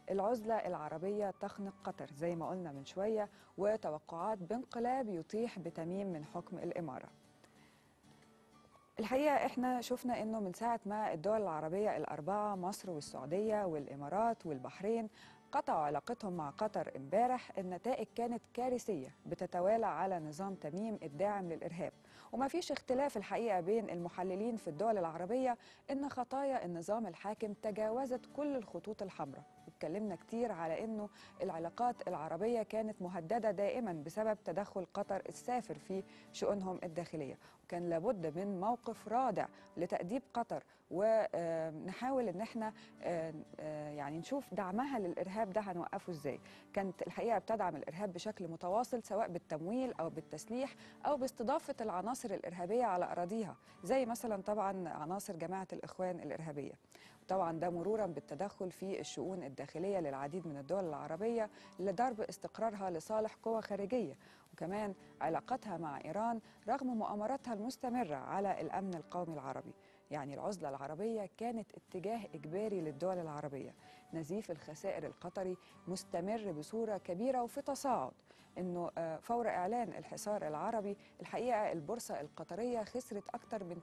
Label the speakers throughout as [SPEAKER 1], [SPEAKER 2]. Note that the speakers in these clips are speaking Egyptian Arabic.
[SPEAKER 1] العزلة العربية تخنق قطر زي ما قلنا من شوية وتوقعات بانقلاب يطيح بتميم من حكم الإمارة الحقيقة احنا شفنا انه من ساعة ما الدول العربية الأربعة مصر والسعودية والإمارات والبحرين قطعوا علاقتهم مع قطر امبارح النتائج كانت كارثية بتتوالى على نظام تميم الداعم للإرهاب وما فيش اختلاف الحقيقة بين المحللين في الدول العربية إن خطايا النظام الحاكم تجاوزت كل الخطوط الحمراء واتكلمنا كتير على انه العلاقات العربيه كانت مهدده دائما بسبب تدخل قطر السافر في شؤونهم الداخليه وكان لابد من موقف رادع لتاديب قطر ونحاول ان احنا يعني نشوف دعمها للارهاب ده هنوقفه ازاي كانت الحقيقه بتدعم الارهاب بشكل متواصل سواء بالتمويل او بالتسليح او باستضافه العناصر الارهابيه على اراضيها زي مثلا طبعا عناصر جماعه الاخوان الارهابيه طبعا ده مرورا بالتدخل في الشؤون الداخليه للعديد من الدول العربيه لضرب استقرارها لصالح قوى خارجيه وكمان علاقتها مع ايران رغم مؤامراتها المستمره على الامن القومي العربي يعني العزله العربيه كانت اتجاه اجباري للدول العربيه نزيف الخسائر القطري مستمر بصوره كبيره وفي تصاعد انه فور اعلان الحصار العربي الحقيقه البورصه القطريه خسرت اكثر من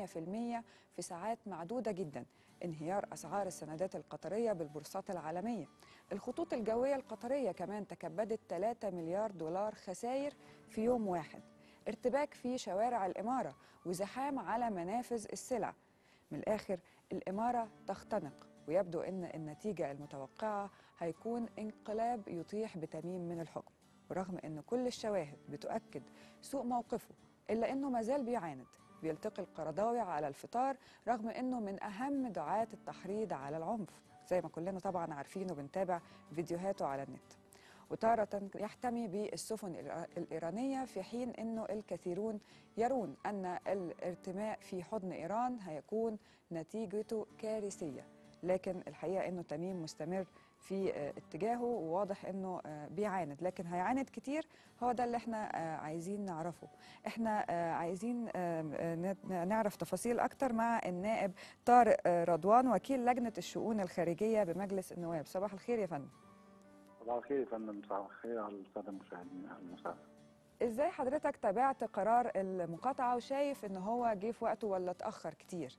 [SPEAKER 1] 8% في ساعات معدوده جدا انهيار اسعار السندات القطريه بالبورصات العالميه الخطوط الجويه القطريه كمان تكبدت 3 مليار دولار خسائر في يوم واحد ارتباك في شوارع الاماره وزحام على منافذ السلع من الاخر الاماره تختنق ويبدو ان النتيجه المتوقعه هيكون انقلاب يطيح بتميم من الحكم ورغم ان كل الشواهد بتؤكد سوء موقفه الا انه مازال بيعاند بيلتقي القرضاوي على الفطار رغم انه من اهم دعاة التحريض على العنف زي ما كلنا طبعا عارفين وبنتابع فيديوهاته على النت وتارة يحتمي بالسفن الإيرانية في حين أنه الكثيرون يرون أن الارتماء في حضن إيران هيكون نتيجته كارثية لكن الحقيقة أنه تميم مستمر في اتجاهه وواضح انه بيعاند لكن هيعاند كتير هو ده اللي احنا عايزين نعرفه احنا عايزين نعرف تفاصيل اكتر مع النائب طارق رضوان وكيل لجنه الشؤون الخارجيه بمجلس النواب صباح الخير يا فندم
[SPEAKER 2] صباح الخير يا فندم صباح الخير على الساده المشاهدين اهلا وسهلا
[SPEAKER 1] ازاي حضرتك تابعت قرار المقاطعه وشايف ان هو جه في وقته ولا اتاخر كتير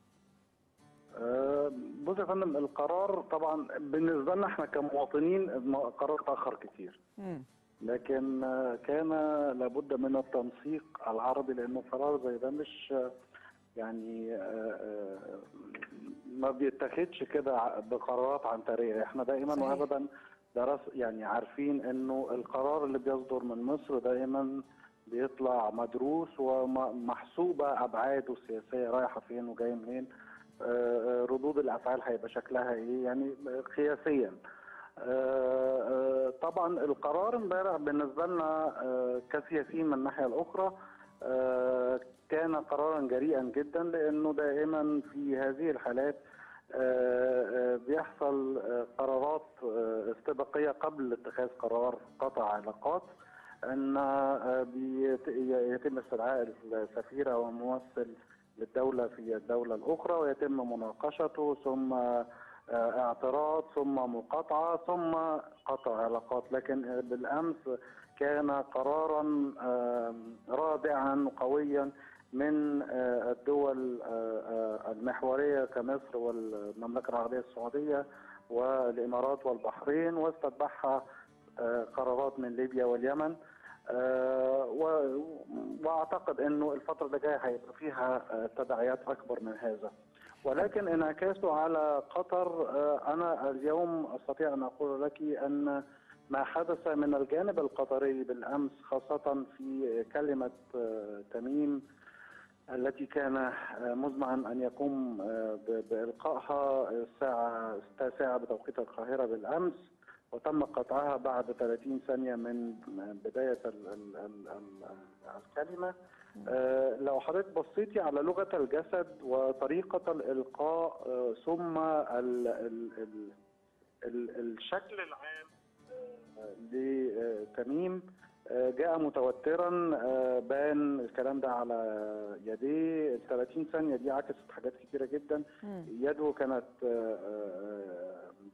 [SPEAKER 2] أه بص يا فندم القرار طبعا بالنسبه لنا احنا كمواطنين قرار اتاخر كتير
[SPEAKER 1] مم.
[SPEAKER 2] لكن كان لابد من التنسيق العربي لانه قرار زي ده مش يعني أه ما بيتاخدش كده بقرارات عنتريه احنا دائما
[SPEAKER 1] صحيح.
[SPEAKER 2] وابدا درس يعني عارفين انه القرار اللي بيصدر من مصر دائما بيطلع مدروس ومحسوبه ابعاده السياسيه رايحه فين وجايه منين ردود الافعال هيبقى شكلها ايه يعني قياسيا طبعا القرار امبارح بالنسبه لنا كسياسيين من الناحيه الاخرى كان قرارا جريئا جدا لانه دائما في هذه الحالات بيحصل قرارات استباقيه قبل اتخاذ قرار قطع علاقات ان يتم استدعاء السفير او الممثل للدولة في الدولة الأخرى ويتم مناقشته ثم اعتراض ثم مقاطعة ثم قطع علاقات لكن بالأمس كان قرارا رادعا قويا من الدول المحورية كمصر والمملكة العربية السعودية والإمارات والبحرين واستتبعها قرارات من ليبيا واليمن أه واعتقد انه الفتره اللي جايه هيبقى فيها تداعيات اكبر من هذا ولكن انعكاسه على قطر أه انا اليوم استطيع ان اقول لك ان ما حدث من الجانب القطري بالامس خاصه في كلمه أه تميم التي كان مزمعا ان يقوم بالقائها الساعه التاسعه بتوقيت القاهره بالامس وتم قطعها بعد 30 ثانية من بداية ال ال ال ال الكلمة آه لو حضرتك بصيتي على لغة الجسد وطريقة الإلقاء آه ثم ال ال ال ال الشكل العام آه لتميم جاء متوترا بان الكلام ده على يديه ال 30 ثانيه دي عكست حاجات كتيره جدا يده كانت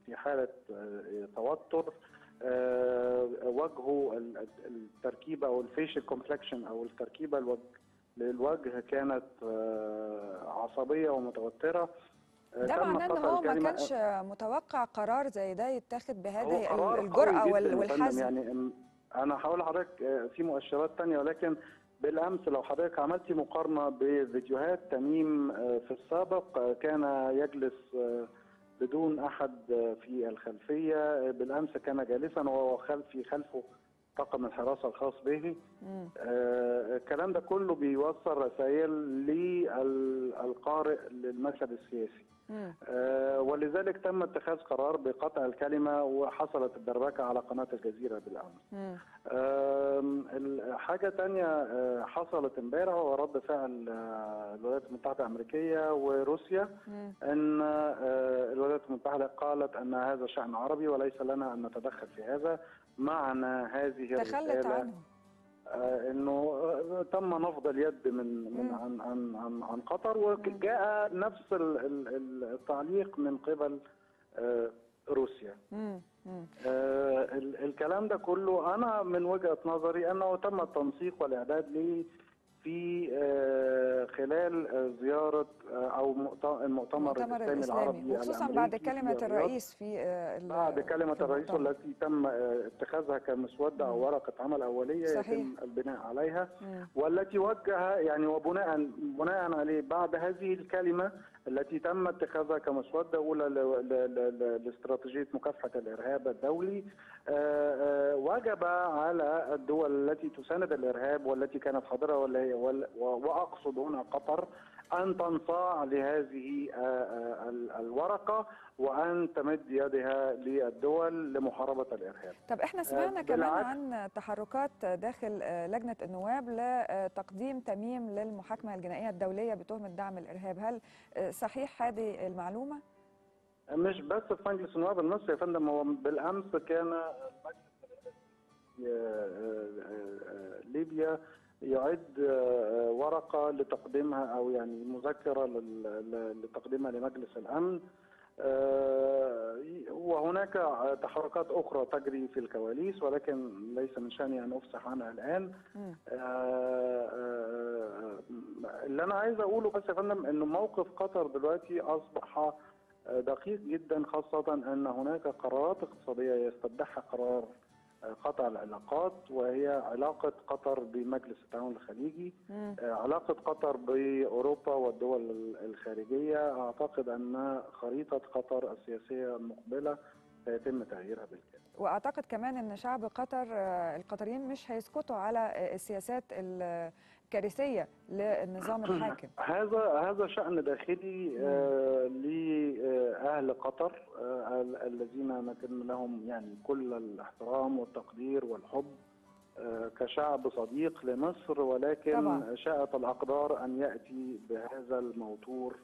[SPEAKER 2] في حاله آه، توتر آه، واجهوا ال- ال- التركيبه او الفيشل كومبلكشن او التركيبه الوجه للوجه كانت آه، عصبيه ومتوتره آه،
[SPEAKER 1] ده
[SPEAKER 2] تم
[SPEAKER 1] معناه ان
[SPEAKER 2] قطع
[SPEAKER 1] هو ما
[SPEAKER 2] الكلمة-
[SPEAKER 1] كانش متوقع قرار زي ده يتاخد
[SPEAKER 2] هو
[SPEAKER 1] بهذه
[SPEAKER 2] قرار
[SPEAKER 1] ال- الجرأة
[SPEAKER 2] قوي
[SPEAKER 1] وال-
[SPEAKER 2] جداً يا فندم.
[SPEAKER 1] والحزم
[SPEAKER 2] يعني أم، انا هقول لحضرتك آه، في مؤشرات تانية ولكن بالامس لو حضرتك عملتي مقارنه بفيديوهات تميم آه، في السابق آه، كان يجلس آه، بدون احد آه، في الخلفيه آه، بالامس كان جالسا وهو خلفي خلفه طاقم الحراسه الخاص به
[SPEAKER 1] مم.
[SPEAKER 2] آه، الكلام ده كله بيوصل رسائل للقارئ للمشهد السياسي
[SPEAKER 1] مم.
[SPEAKER 2] آه، ولذلك تم اتخاذ قرار بقطع الكلمة وحصلت الدربكة على قناة الجزيرة بالأمس
[SPEAKER 1] مم.
[SPEAKER 2] آم، ال- حاجة تانية آه، حصلت امبارح هو رد فعل آه، الولايات المتحدة الأمريكية وروسيا
[SPEAKER 1] مم.
[SPEAKER 2] أن آه، الولايات المتحدة قالت أن هذا شأن عربي وليس لنا أن نتدخل في هذا معنى هذه
[SPEAKER 1] تخلت
[SPEAKER 2] الرسالة
[SPEAKER 1] عنه
[SPEAKER 2] آه، انه آه، تم نفض اليد من من
[SPEAKER 1] مم.
[SPEAKER 2] عن عن عن, عن قطر وجاء نفس ال- ال- ال- التعليق من قبل آه، روسيا
[SPEAKER 1] مم. مم.
[SPEAKER 2] آه، ال- الكلام ده كله انا من وجهه نظري انه تم التنسيق والاعداد ليه في آه، خلال آه، زياره آه، او مؤت- المؤتمر
[SPEAKER 1] المؤتمر
[SPEAKER 2] الاسلامي
[SPEAKER 1] الإسلامي
[SPEAKER 2] العربي
[SPEAKER 1] وخصوصا بعد
[SPEAKER 2] الأمريكي في
[SPEAKER 1] كلمة
[SPEAKER 2] الرياض.
[SPEAKER 1] الرئيس في آه، ال-
[SPEAKER 2] بعد كلمة
[SPEAKER 1] في
[SPEAKER 2] الرئيس
[SPEAKER 1] المؤتمر.
[SPEAKER 2] التي تم آه، اتخاذها كمسودة أو ورقة عمل أولية
[SPEAKER 1] صحيح.
[SPEAKER 2] يتم البناء عليها
[SPEAKER 1] مم.
[SPEAKER 2] والتي وجه يعني وبناء بناء عليه بعد هذه الكلمة التي تم اتخاذها كمسودة أولى ل- ل- ل- لاستراتيجية مكافحة الإرهاب الدولي آه، آه، وجب على الدول التي تساند الإرهاب والتي كانت حاضرة ولا هي وال- و- وأقصد هنا قطر أن تنصاع لهذه آه، آه، ال- الورقة وأن تمد يدها للدول لمحاربة الإرهاب
[SPEAKER 1] طب احنا سمعنا كمان
[SPEAKER 2] بالعكس.
[SPEAKER 1] عن تحركات داخل آه، لجنة النواب لتقديم تمييم للمحاكمة الجنائية الدولية بتهمة دعم الإرهاب هل آه، صحيح هذه المعلومة؟
[SPEAKER 2] مش بس في مجلس النواب المصري يا فندم هو بالامس كان المجلس الرئاسي، آه، آه، آه، ليبيا يعد آه، ورقه لتقديمها او يعني مذكره لل- ل- لتقديمها لمجلس الامن آه، وهناك تحركات اخرى تجري في الكواليس ولكن ليس من شاني ان افصح عنها الان
[SPEAKER 1] مم.
[SPEAKER 2] آه، آه، آه، اللي انا عايز اقوله بس يا فندم انه موقف قطر دلوقتي اصبح آه، دقيق جدا خاصة ان هناك قرارات اقتصادية يستبدحها قرار آه، قطع العلاقات وهي علاقة قطر بمجلس التعاون الخليجي
[SPEAKER 1] مم.
[SPEAKER 2] آه، علاقة قطر بأوروبا والدول ال- الخارجية أعتقد أن خريطة قطر السياسية المقبلة سيتم تغييرها بالكامل
[SPEAKER 1] واعتقد كمان ان شعب قطر آه، القطريين مش هيسكتوا على آه، السياسات الكارثيه للنظام الحاكم
[SPEAKER 2] هذا هذا شأن داخلي آه، لأهل قطر آه، ال- الذين نتم لهم يعني كل الاحترام والتقدير والحب آه، كشعب صديق لمصر ولكن
[SPEAKER 1] طبعاً.
[SPEAKER 2] شاءت الأقدار أن يأتي بهذا الموتور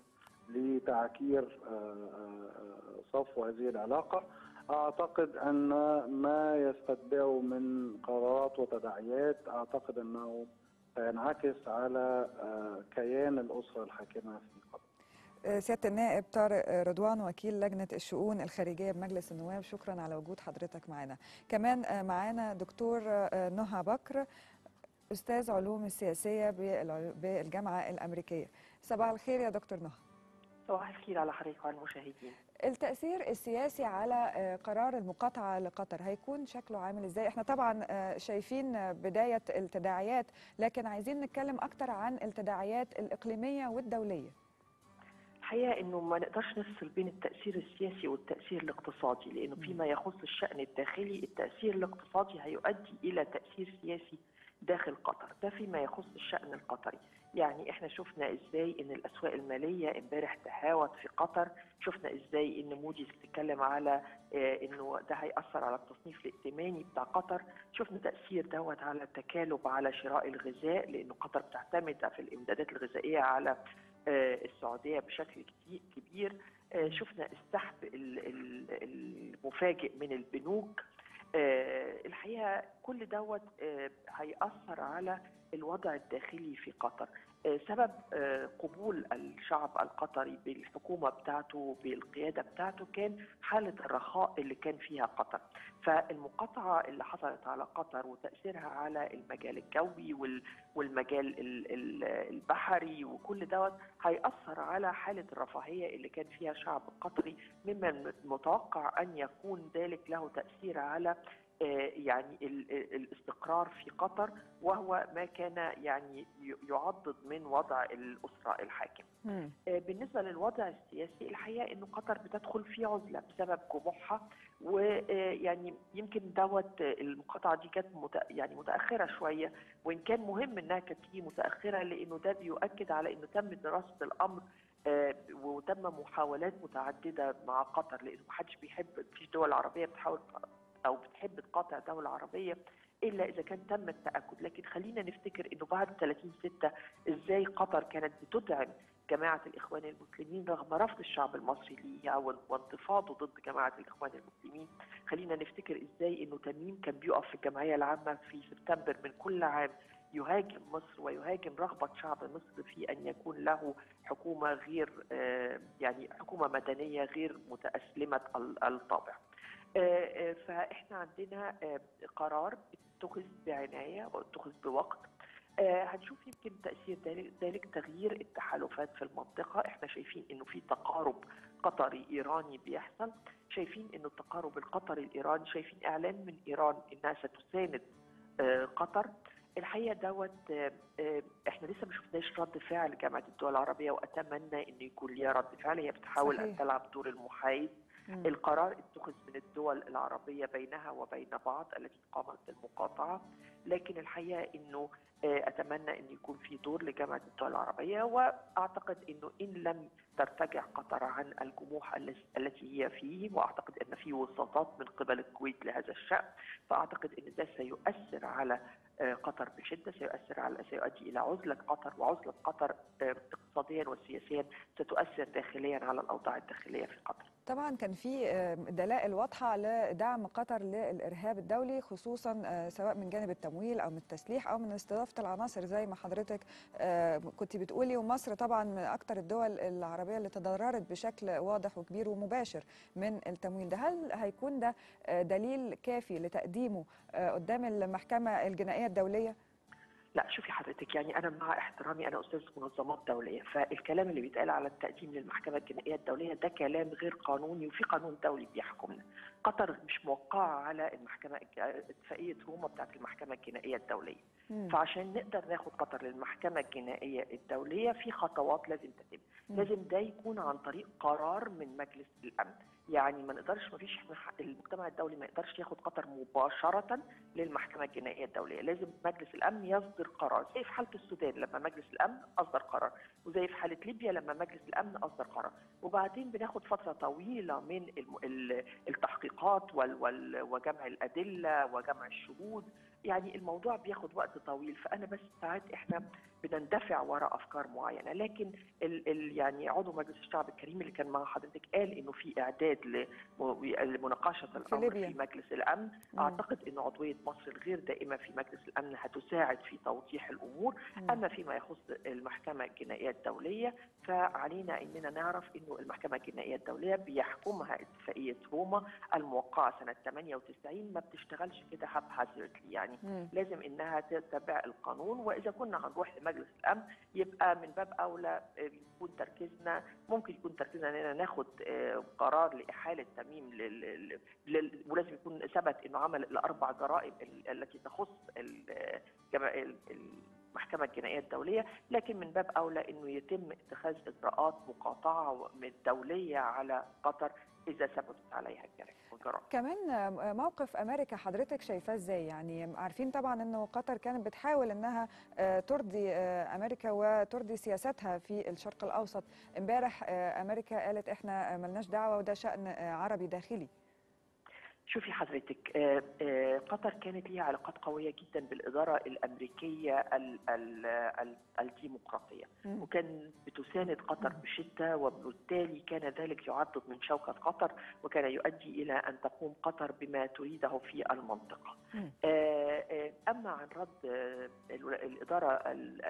[SPEAKER 2] لتعكير آه، آه، آه، صفو هذه العلاقة أعتقد أن ما يستتبعه من قرارات وتداعيات أعتقد أنه سينعكس على آه، كيان الأسرة الحاكمة في قطر
[SPEAKER 1] آه، سياده النائب طارق آه، رضوان وكيل لجنه الشؤون الخارجيه بمجلس النواب شكرا على وجود حضرتك معنا كمان آه، معانا دكتور آه، نهى بكر استاذ علوم السياسيه بالع- بالجامعه الامريكيه صباح الخير يا دكتور نهى
[SPEAKER 3] صباح الخير على حضرتك وعلى المشاهدين
[SPEAKER 1] التأثير السياسي على آه، قرار المقاطعة لقطر هيكون شكله عامل ازاي؟ احنا طبعا آه، شايفين آه، بداية التداعيات لكن عايزين نتكلم أكتر عن التداعيات الإقليمية والدولية.
[SPEAKER 3] الحقيقه انه ما نقدرش نفصل بين التاثير السياسي والتاثير الاقتصادي لانه فيما يخص الشان الداخلي التاثير الاقتصادي هيؤدي الى تاثير سياسي داخل قطر ده فيما يخص الشان القطري يعني احنا شفنا ازاي ان الاسواق الماليه امبارح تهاوت في قطر شفنا ازاي ان موديز بتتكلم على آه، انه ده هياثر على التصنيف الائتماني بتاع قطر شفنا تاثير دوت على التكالب على شراء الغذاء لانه قطر بتعتمد في الامدادات الغذائيه على آه، السعوديه بشكل كتي- كبير آه، شفنا السحب ال- ال- المفاجئ من البنوك آه، الحقيقه كل دوت آه، هيأثر على الوضع الداخلي في قطر سبب قبول الشعب القطري بالحكومة بتاعته بالقيادة بتاعته كان حالة الرخاء اللي كان فيها قطر فالمقاطعة اللي حصلت على قطر وتأثيرها على المجال الجوي والمجال البحري وكل دوت هيأثر على حالة الرفاهية اللي كان فيها الشعب القطري مما المتوقع أن يكون ذلك له تأثير على يعني الاستقرار في قطر وهو ما كان يعني يعضد من وضع الأسرة الحاكم بالنسبة للوضع السياسي الحقيقة أنه قطر بتدخل في عزلة بسبب جموعها ويعني يمكن دوت المقاطعة دي كانت يعني متأخرة شوية وإن كان مهم أنها كانت تيجي متأخرة لأنه ده بيؤكد على أنه تم دراسة الأمر وتم محاولات متعددة مع قطر لأنه محدش بيحب مفيش دول عربية بتحاول او بتحب تقاطع دوله عربيه الا اذا كان تم التاكد لكن خلينا نفتكر انه بعد 30 6 ازاي قطر كانت بتدعم جماعه الاخوان المسلمين رغم رفض الشعب المصري ليها وانتفاضه ضد جماعه الاخوان المسلمين خلينا نفتكر ازاي انه تميم كان بيقف في الجمعيه العامه في سبتمبر من كل عام يهاجم مصر ويهاجم رغبة شعب مصر في أن يكون له حكومة غير يعني حكومة مدنية غير متأسلمة الطابع فاحنا عندنا قرار اتخذ بعنايه واتخذ بوقت هنشوف يمكن تاثير ذلك تغيير التحالفات في المنطقه احنا شايفين انه في تقارب قطري ايراني بيحصل شايفين انه التقارب القطري الايراني شايفين اعلان من ايران انها ستساند قطر الحقيقه دوت احنا لسه ما شفناش رد فعل جامعه الدول العربيه واتمنى انه يكون ليها رد فعل هي بتحاول صحيح. ان تلعب دور المحايد مم. القرار اتخذ من الدول العربيه بينها وبين بعض التي قامت بالمقاطعه لكن الحقيقه انه اتمنى ان يكون في دور لجامعه الدول العربيه واعتقد انه ان لم ترتجع قطر عن الجموح التي هي فيه واعتقد ان في وساطات من قبل الكويت لهذا الشان فاعتقد ان ده سيؤثر على قطر بشده سيؤثر على سيؤدي الى عزله قطر وعزله قطر اقتصاديا وسياسيا ستؤثر داخليا على الاوضاع الداخليه في قطر.
[SPEAKER 1] طبعا كان في دلائل واضحه لدعم قطر للارهاب الدولي خصوصا سواء من جانب التمويل او من التسليح او من استضافه العناصر زي ما حضرتك كنت بتقولي ومصر طبعا من اكثر الدول العربيه اللي تضررت بشكل واضح وكبير ومباشر من التمويل ده هل هيكون ده دليل كافي لتقديمه قدام المحكمه الجنائيه الدوليه؟
[SPEAKER 3] لا شوفي حضرتك يعني انا مع احترامي انا استاذ منظمات دوليه فالكلام اللي بيتقال على التقديم للمحكمه الجنائيه الدوليه ده كلام غير قانوني وفي قانون دولي بيحكمنا قطر مش موقعه على المحكمه اتفاقيه روما بتاعت المحكمه الجنائيه الدوليه مم. فعشان نقدر ناخد قطر للمحكمه الجنائيه الدوليه في خطوات لازم تتم لازم ده يكون عن طريق قرار من مجلس الامن يعني ما نقدرش ما فيش المجتمع الدولي ما يقدرش ياخد قطر مباشره للمحكمه الجنائيه الدوليه لازم مجلس الامن يصدر قرار زي في حاله السودان لما مجلس الامن اصدر قرار وزي في حاله ليبيا لما مجلس الامن اصدر قرار وبعدين بناخد فتره طويله من التحقيقات وجمع الادله وجمع الشهود يعني الموضوع بياخد وقت طويل فانا بس ساعات احنا بندفع وراء افكار معينه لكن ال ال يعني عضو مجلس الشعب الكريم اللي كان مع حضرتك قال انه في اعداد لمناقشه الامر في, في مجلس الامن مم. اعتقد ان عضويه مصر الغير دائمه في مجلس الامن هتساعد في توضيح الامور مم. اما فيما يخص المحكمه الجنائيه الدوليه فعلينا اننا نعرف انه المحكمه الجنائيه الدوليه بيحكمها اتفاقيه روما الموقعه سنه 98 ما بتشتغلش كده هابهازردلي يعني مم. لازم انها تتبع القانون واذا كنا هنروح مجلس الامن يبقى من باب اولى يكون تركيزنا ممكن يكون تركيزنا اننا ناخد قرار لاحاله تميم لل... لل... ولازم يكون ثبت انه عمل الاربع جرائم التي تخص المحكمه الجنائيه الدوليه لكن من باب اولى انه يتم اتخاذ اجراءات مقاطعه دوليه على قطر اذا ثبتت عليها الجرائم
[SPEAKER 1] كمان موقف امريكا حضرتك شايفاه ازاي يعني عارفين طبعا انه قطر كانت بتحاول انها ترضي امريكا وترضي سياستها في الشرق الاوسط امبارح امريكا قالت احنا ملناش دعوه وده شان عربي داخلي
[SPEAKER 3] شوفي حضرتك آه، آه، قطر كانت ليها علاقات قوية جدا بالإدارة الأمريكية ال- ال- ال- الديمقراطية
[SPEAKER 1] مم.
[SPEAKER 3] وكان بتساند قطر بشدة وبالتالي كان ذلك يعضد من شوكة قطر وكان يؤدي إلى أن تقوم قطر بما تريده في المنطقة
[SPEAKER 1] مم.
[SPEAKER 3] آه، آه، أما عن رد آه، الو- الإدارة ال-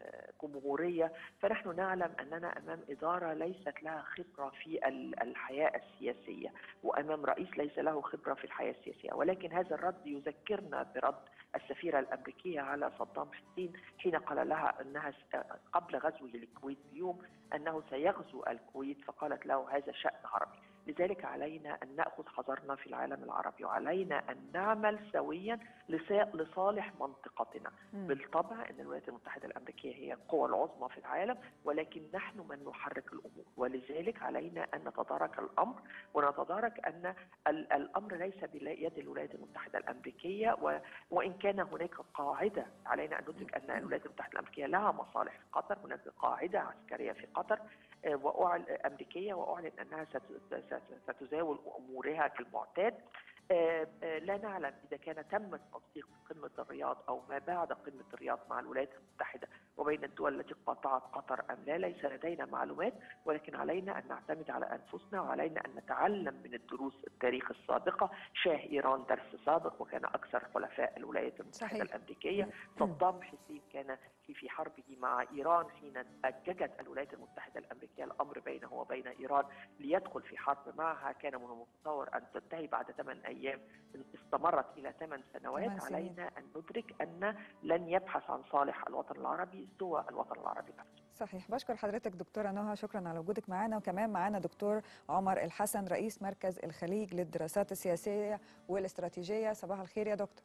[SPEAKER 3] الجمهورية فنحن نعلم أننا أمام إدارة ليست لها خبرة في ال- الحياة السياسية وأمام رئيس ليس له خبرة في الحياة السياسية ولكن هذا الرد يذكرنا برد السفيرة الأمريكية على صدام حسين حين قال لها أنها س- قبل غزوه للكويت بيوم أنه سيغزو الكويت فقالت له هذا شأن عربي لذلك علينا أن نأخذ حذرنا في العالم العربي وعلينا أن نعمل سويا لسا- لصالح منطقتنا
[SPEAKER 1] مم.
[SPEAKER 3] بالطبع أن الولايات المتحدة الأمريكية هي القوى العظمى في العالم ولكن نحن من نحرك الأمور ولذلك علينا أن نتدارك الأمر ونتدارك أن ال- الأمر ليس بيد الولايات المتحدة الأمريكية و- وإن كان هناك قاعدة علينا أن ندرك أن الولايات المتحدة الأمريكية لها مصالح في قطر هناك قاعدة عسكرية في قطر آه، وأعلن أمريكية وأعلن أنها ست- ست- ستزاول أمورها كالمعتاد آه، آه، لا نعلم إذا كان تم التنسيق في قمة الرياض أو ما بعد قمة الرياض مع الولايات المتحدة وبين الدول التي قاطعت قطر أم لا ليس لدينا معلومات ولكن علينا أن نعتمد على أنفسنا وعلينا أن نتعلم من الدروس التاريخ السابقة شاه إيران درس سابق وكان أكثر حلفاء الولايات المتحدة
[SPEAKER 1] صحيح.
[SPEAKER 3] الأمريكية صدام حسين كان في في حربه مع إيران حين أججت الولايات المتحدة الأمريكية الأمر بينه وبين إيران ليدخل في حرب معها كان من المتصور أن تنتهي بعد ثمان أيام استمرت إلى ثمان سنوات
[SPEAKER 1] ثمان سنين.
[SPEAKER 3] علينا أن ندرك أن لن يبحث عن صالح الوطن العربي سوى الوطن العربي نفسه
[SPEAKER 1] صحيح بشكر حضرتك دكتورة نهى شكرا على وجودك معنا وكمان معنا دكتور عمر الحسن رئيس مركز الخليج للدراسات السياسية والاستراتيجية صباح الخير يا دكتور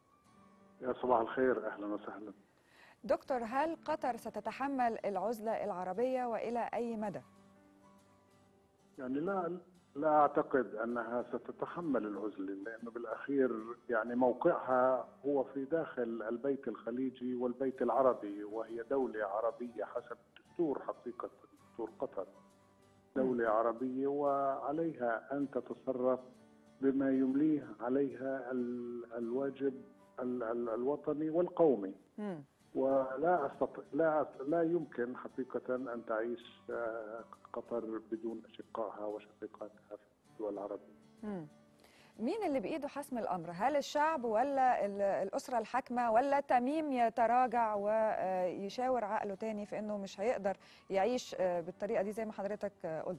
[SPEAKER 2] يا صباح الخير اهلا وسهلا
[SPEAKER 1] دكتور هل قطر ستتحمل العزلة العربية وإلى أي مدى؟
[SPEAKER 2] يعني لا لا اعتقد انها ستتحمل العزله لانه بالاخير يعني موقعها هو في داخل البيت الخليجي والبيت العربي وهي دوله عربيه حسب الدستور حقيقه دستور قطر دوله عربيه وعليها ان تتصرف بما يمليه عليها ال- الواجب ال- ال- الوطني والقومي
[SPEAKER 1] مم.
[SPEAKER 2] ولا أستطيع لا لا يمكن حقيقة أن تعيش آه، قطر بدون أشقائها وشقيقاتها في الدول العربية.
[SPEAKER 1] مم. مين اللي بإيده حسم الأمر؟ هل الشعب ولا ال- الأسرة الحاكمة ولا تميم يتراجع ويشاور عقله تاني في إنه مش هيقدر يعيش آه، بالطريقة دي زي ما حضرتك آه، قلت؟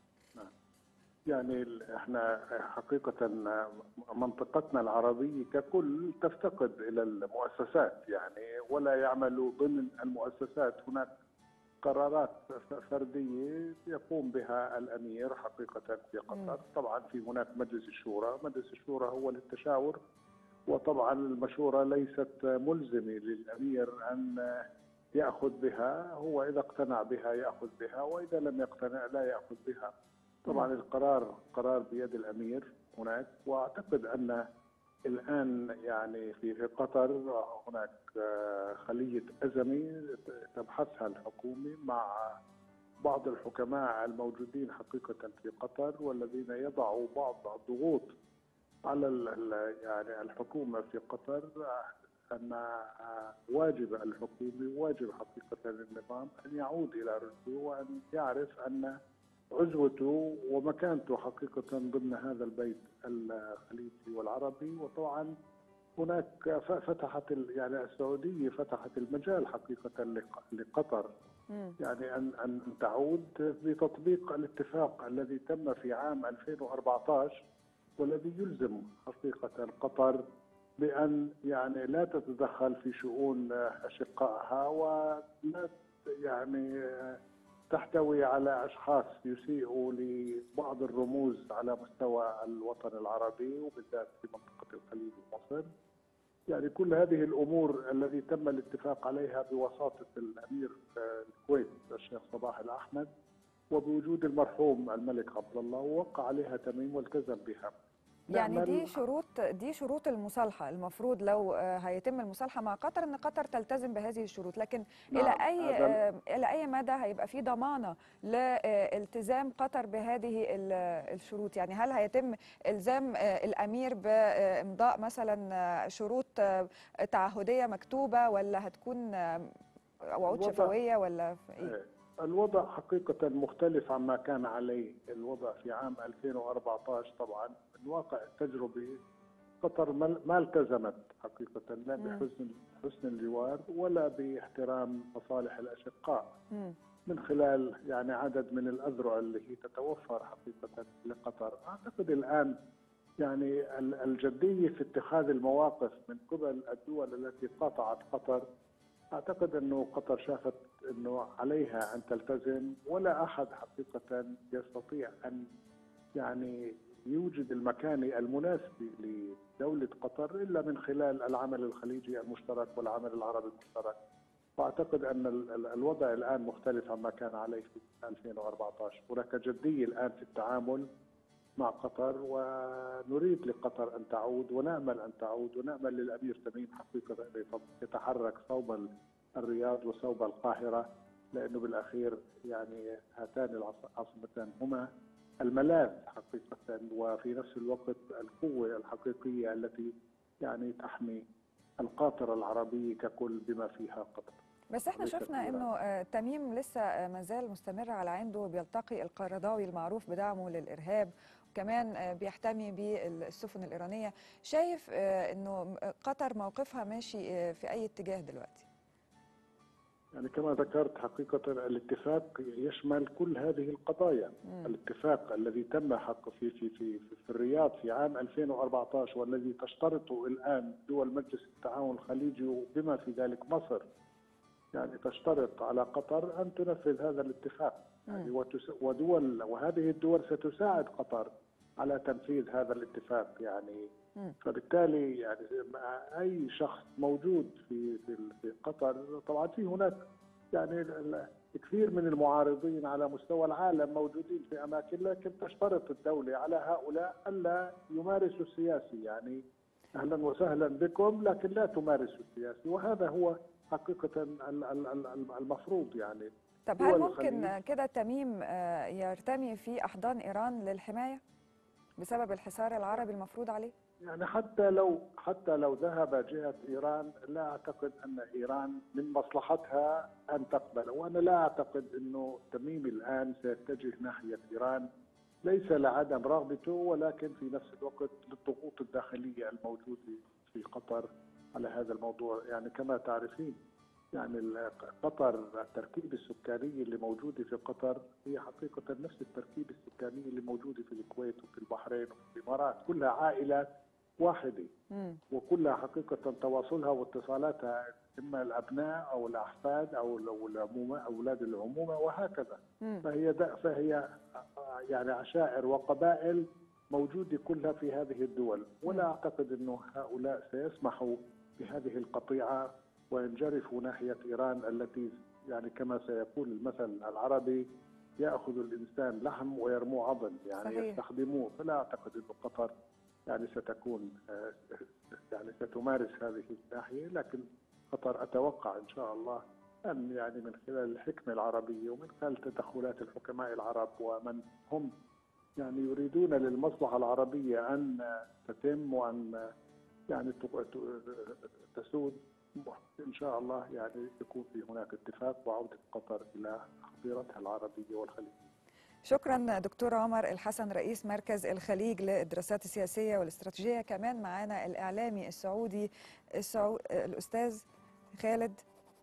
[SPEAKER 2] يعني ال- احنا حقيقة منطقتنا العربية ككل تفتقد إلى المؤسسات يعني ولا يعمل ضمن المؤسسات هناك قرارات ف- فردية يقوم بها الأمير حقيقة في قطر طبعا في هناك مجلس الشورى مجلس الشورى هو للتشاور وطبعا المشورة ليست ملزمة للأمير أن يأخذ بها هو إذا اقتنع بها يأخذ بها وإذا لم يقتنع لا يأخذ بها طبعا القرار قرار بيد الأمير هناك وأعتقد أن الآن يعني في في قطر هناك آه، خلية أزمة تبحثها الحكومة مع بعض الحكماء الموجودين حقيقة في قطر والذين يضعوا بعض الضغوط على ال- ال- يعني الحكومة في قطر آه، أن آه، واجب الحكومة واجب حقيقة النظام أن يعود إلى رشده وأن يعرف أن عزوته ومكانته حقيقة ضمن هذا البيت الخليجي والعربي وطبعا هناك ف- فتحت ال- يعني السعودية فتحت المجال حقيقة لق- لقطر
[SPEAKER 1] مم.
[SPEAKER 2] يعني أن أن تعود بتطبيق الاتفاق الذي تم في عام 2014 والذي يلزم حقيقة قطر بأن يعني لا تتدخل في شؤون أشقائها ولا يعني تحتوي على أشخاص يسيئوا لبعض الرموز على مستوى الوطن العربي وبالذات في منطقة الخليج ومصر يعني كل هذه الامور الذي تم الاتفاق عليها بوساطه الامير الكويت الشيخ صباح الاحمد وبوجود المرحوم الملك عبد الله ووقع عليها تميم والتزم بها.
[SPEAKER 1] يعني
[SPEAKER 4] نعمل-
[SPEAKER 1] دي شروط دي شروط المصالحه المفروض لو آه، هيتم المصالحه مع قطر ان قطر تلتزم بهذه الشروط لكن
[SPEAKER 4] نعم،
[SPEAKER 1] الى اي
[SPEAKER 4] هذا
[SPEAKER 1] آه، الى اي مدى هيبقى في ضمانه لالتزام قطر بهذه ال- الشروط يعني هل هيتم الزام آه، الامير بامضاء مثلا آه، شروط آه، تعهديه مكتوبه ولا هتكون آه، وعود
[SPEAKER 4] الوضع-
[SPEAKER 1] شفويه ولا في ايه؟
[SPEAKER 4] إيه. الوضع حقيقة مختلف عما كان عليه الوضع في عام 2014 طبعا الواقع التجربي قطر ما ما التزمت حقيقة لا
[SPEAKER 1] مم.
[SPEAKER 4] بحسن حسن الجوار ولا باحترام مصالح الأشقاء
[SPEAKER 1] مم.
[SPEAKER 4] من خلال يعني عدد من الأذرع اللي هي تتوفر حقيقة لقطر أعتقد الآن يعني ال- الجدية في اتخاذ المواقف من قبل الدول التي قاطعت قطر أعتقد أنه قطر شافت أنه عليها أن تلتزم ولا أحد حقيقة يستطيع أن يعني يوجد المكانة المناسبة لدولة قطر إلا من خلال العمل الخليجي المشترك والعمل العربي المشترك واعتقد ان ال- ال- الوضع الان مختلف عما كان عليه في 2014 هناك جديه الان في التعامل مع قطر ونريد لقطر ان تعود ونامل ان تعود ونامل للامير تميم حقيقه أن يتحرك صوب ال- الرياض وصوب القاهره لانه بالاخير يعني هاتان العاصمتان هما الملاذ حقيقه وفي نفس الوقت القوه الحقيقيه التي يعني تحمي القاطره العربيه ككل بما فيها قطر.
[SPEAKER 1] بس احنا
[SPEAKER 4] وليس
[SPEAKER 1] شفنا
[SPEAKER 4] الإيران.
[SPEAKER 1] انه آه، تميم لسه آه، مازال مستمر على عنده وبيلتقي القرضاوي المعروف بدعمه للارهاب وكمان آه، بيحتمي بالسفن الايرانيه شايف آه، انه قطر موقفها ماشي آه، في اي اتجاه دلوقتي
[SPEAKER 4] يعني كما ذكرت حقيقة الاتفاق يشمل كل هذه القضايا
[SPEAKER 1] مم.
[SPEAKER 4] الاتفاق الذي تم حق في في في في, في الرياض في عام 2014 والذي تشترطه الآن دول مجلس التعاون الخليجي وبما في ذلك مصر يعني تشترط على قطر أن تنفذ هذا الاتفاق يعني وتس ودول وهذه الدول ستساعد قطر على تنفيذ هذا الاتفاق يعني
[SPEAKER 1] مم.
[SPEAKER 4] فبالتالي يعني مع اي شخص موجود في في في قطر طبعا في هناك يعني ال- ال- كثير من المعارضين على مستوى العالم موجودين في اماكن لكن تشترط الدوله على هؤلاء الا يمارسوا السياسي يعني اهلا وسهلا بكم لكن لا تمارسوا السياسي وهذا هو حقيقه ال- ال- ال- المفروض يعني
[SPEAKER 1] طب
[SPEAKER 4] دول
[SPEAKER 1] هل ممكن
[SPEAKER 4] الخليج.
[SPEAKER 1] آه، كده تميم آه، يرتمي في احضان ايران للحمايه بسبب الحصار العربي المفروض عليه
[SPEAKER 4] يعني حتى لو حتى لو ذهب جهة إيران لا أعتقد أن إيران من مصلحتها أن تقبل وأنا لا أعتقد أنه تميم الآن سيتجه ناحية إيران ليس لعدم رغبته ولكن في نفس الوقت للضغوط الداخلية الموجودة في قطر على هذا الموضوع يعني كما تعرفين يعني ال- قطر التركيبة السكانية اللي موجودة في قطر هي حقيقة نفس التركيبة السكانية اللي موجودة في الكويت وفي البحرين وفي الإمارات كلها عائلات واحدة
[SPEAKER 1] مم.
[SPEAKER 4] وكلها حقيقة تواصلها واتصالاتها إما الأبناء أو الأحفاد أو ال- أو العمومة أولاد العمومة وهكذا
[SPEAKER 1] مم.
[SPEAKER 4] فهي دا فهي يعني عشائر وقبائل موجودة كلها في هذه الدول ولا أعتقد أنه هؤلاء سيسمحوا بهذه القطيعة وينجرفوا ناحية إيران التي يعني كما سيقول المثل العربي يأخذ الإنسان لحم ويرموه عظم يعني
[SPEAKER 1] صحيح.
[SPEAKER 4] يستخدموه فلا أعتقد أن قطر يعني ستكون آه، يعني ستمارس هذه الناحية لكن قطر أتوقع إن شاء الله أن يعني من خلال الحكمة العربية ومن خلال تدخلات الحكماء العرب ومن هم يعني يريدون للمصلحة العربية أن تتم وأن يعني ت- ت- تسود إن شاء الله يعني يكون في هناك اتفاق وعودة قطر إلى حظيرتها العربية والخليجية
[SPEAKER 1] شكرا دكتور عمر الحسن رئيس مركز الخليج للدراسات السياسية والاستراتيجية كمان معانا الإعلامي السعودي السعو... الأستاذ خالد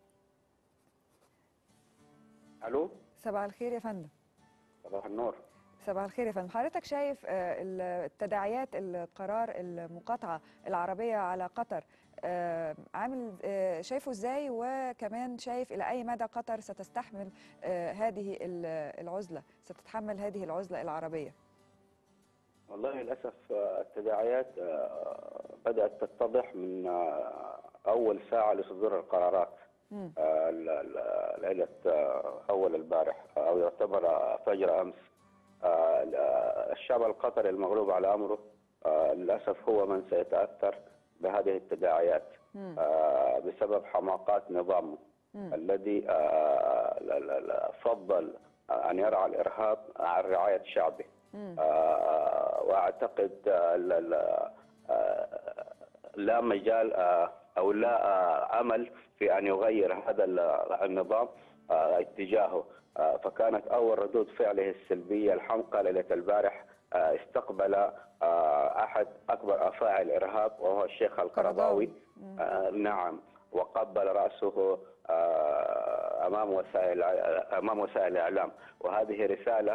[SPEAKER 5] الو
[SPEAKER 1] صباح الخير يا فندم
[SPEAKER 5] صباح النور
[SPEAKER 1] صباح الخير يا فندم حضرتك شايف آه، التداعيات القرار المقاطعة العربية على قطر آه، عامل آه، شايفه ازاي وكمان شايف الى اي مدى قطر ستستحمل آه، هذه ال- العزلة ستتحمل هذه العزلة العربية
[SPEAKER 5] والله للاسف آه، التداعيات آه، بدات تتضح من آه، اول ساعه لصدور القرارات
[SPEAKER 1] مم.
[SPEAKER 5] آه، ال- ال- ليله آه، اول البارح او يعتبر آه، فجر امس آه، ال- آه، الشعب القطري المغلوب على امره آه، للاسف هو من سيتاثر بهذه التداعيات
[SPEAKER 1] مم.
[SPEAKER 5] آه، بسبب حماقات نظامه
[SPEAKER 1] مم.
[SPEAKER 5] الذي آه، لا- لا- لا فضل ان يرعى الارهاب عن رعايه شعبه
[SPEAKER 1] مم.
[SPEAKER 5] آه، واعتقد آه، لا- لا- آه، لا مجال آه، او لا آه، امل في ان يغير هذا ال- النظام آه، اتجاهه آه، فكانت اول ردود فعله السلبيه الحمقى ليله البارح آه، استقبل آه، احد اكبر افاعي الارهاب وهو الشيخ القرضاوي
[SPEAKER 1] مم.
[SPEAKER 5] آه، نعم وقبل راسه آه، امام وسائل امام وسائل الاعلام وهذه رساله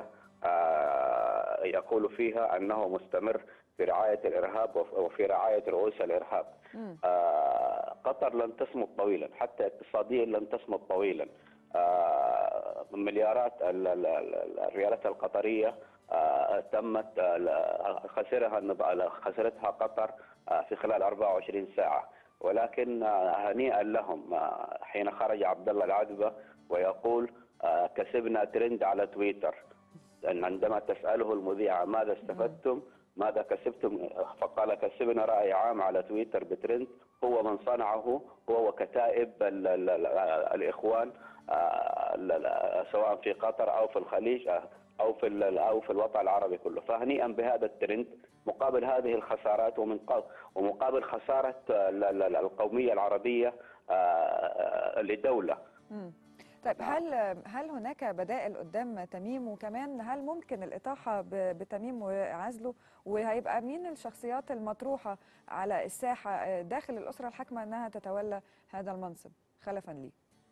[SPEAKER 5] آه، يقول فيها انه مستمر في رعايه الارهاب وف- وفي رعايه رؤوس الارهاب
[SPEAKER 1] مم.
[SPEAKER 5] آه، قطر لن تصمد طويلا حتى اقتصاديا لن تصمد طويلا آه، مليارات ال- ال- ال- الريالات القطريه آه، تمت آه، ل- خسرها النض- خسرتها قطر آه، في خلال 24 ساعه ولكن آه، هنيئا لهم آه، حين خرج عبد الله العذبه ويقول آه، كسبنا ترند على تويتر لأن عندما تسأله المذيعة ماذا استفدتم ماذا كسبتم فقال كسبنا رأي عام على تويتر بترند هو من صنعه هو وكتائب ال ال ال الإخوان آه، ال- ال- سواء في قطر أو في الخليج آه، أو في ال- أو في الوطن العربي كله فهنيئا بهذا الترند مقابل هذه الخسارات ومن قا- ومقابل خسارة ال- ال- القومية العربية آه، لدولة
[SPEAKER 1] مم. طيب هل هل هناك بدائل قدام تميم وكمان هل ممكن الإطاحة ب- بتميم وعزله وهيبقى مين الشخصيات المطروحة على الساحة داخل الأسرة الحاكمة أنها تتولى هذا المنصب خلفا ليه؟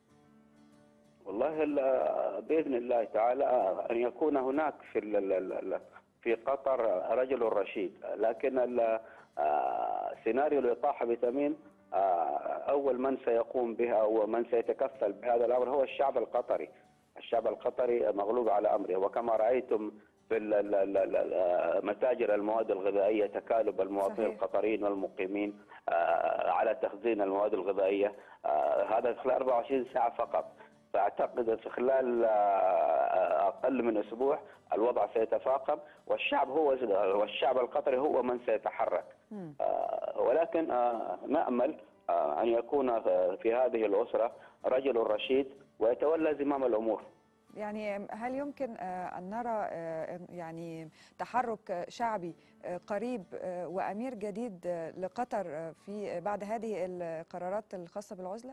[SPEAKER 5] والله ال- باذن الله تعالى ان يكون هناك في ال- ال- ال- ال- في قطر رجل رشيد لكن ال- آه، سيناريو الاطاحه بتميم آه، اول من سيقوم بها او من سيتكفل بهذا الامر هو الشعب القطري الشعب القطري مغلوب على امره وكما رايتم في ال- ال- ال- ال- متاجر المواد الغذائيه تكالب المواطنين
[SPEAKER 1] صحيح.
[SPEAKER 5] القطريين والمقيمين آه، على تخزين المواد الغذائيه آه، هذا خلال 24 ساعه فقط فاعتقد في خلال آه، اقل من اسبوع الوضع سيتفاقم والشعب هو والشعب القطري هو من سيتحرك
[SPEAKER 1] مم.
[SPEAKER 5] آه، ولكن آه، نامل آه، ان يكون آه، في هذه الاسره رجل رشيد ويتولى زمام الامور
[SPEAKER 1] يعني هل يمكن آه، أن نرى آه، يعني تحرك شعبي آه، قريب آه، وأمير جديد آه، لقطر آه، في بعد هذه القرارات الخاصة بالعزلة؟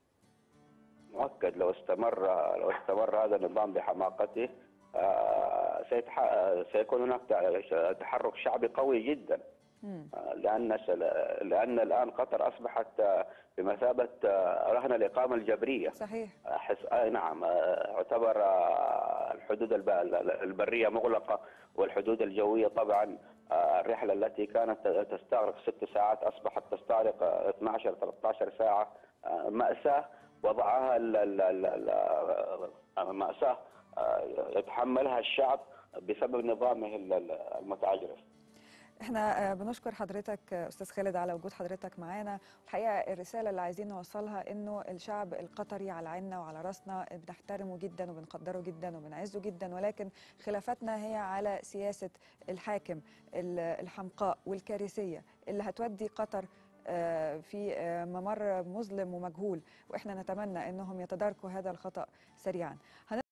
[SPEAKER 5] مؤكد لو استمر لو استمر هذا النظام بحماقته آه، سيتح- آه، سيكون هناك تع- تحرك شعبي قوي جدا
[SPEAKER 1] مم.
[SPEAKER 5] آه، لان لان الان قطر اصبحت آه، بمثابه آه، رهن الاقامه الجبريه
[SPEAKER 1] صحيح
[SPEAKER 5] أحس آه نعم آه، يعتبر آه، الحدود الب- البريه مغلقه والحدود الجويه طبعا آه، الرحله التي كانت تستغرق ست ساعات اصبحت تستغرق آه، 12 13 ساعه آه، ماساه وضعها ال- ال- ال- ال- آه، ماساه آه، يتحملها الشعب بسبب نظامه ال- ال- المتعجرف
[SPEAKER 1] احنا آه، بنشكر حضرتك آه، استاذ خالد على وجود حضرتك معانا الحقيقه الرساله اللي عايزين نوصلها انه الشعب القطري على عيننا وعلى راسنا بنحترمه جدا وبنقدره جدا وبنعزه جدا ولكن خلافاتنا هي على سياسه الحاكم ال- الحمقاء والكارثيه اللي هتودي قطر آه، في آه، ممر مظلم ومجهول واحنا نتمنى انهم يتداركوا هذا الخطا سريعا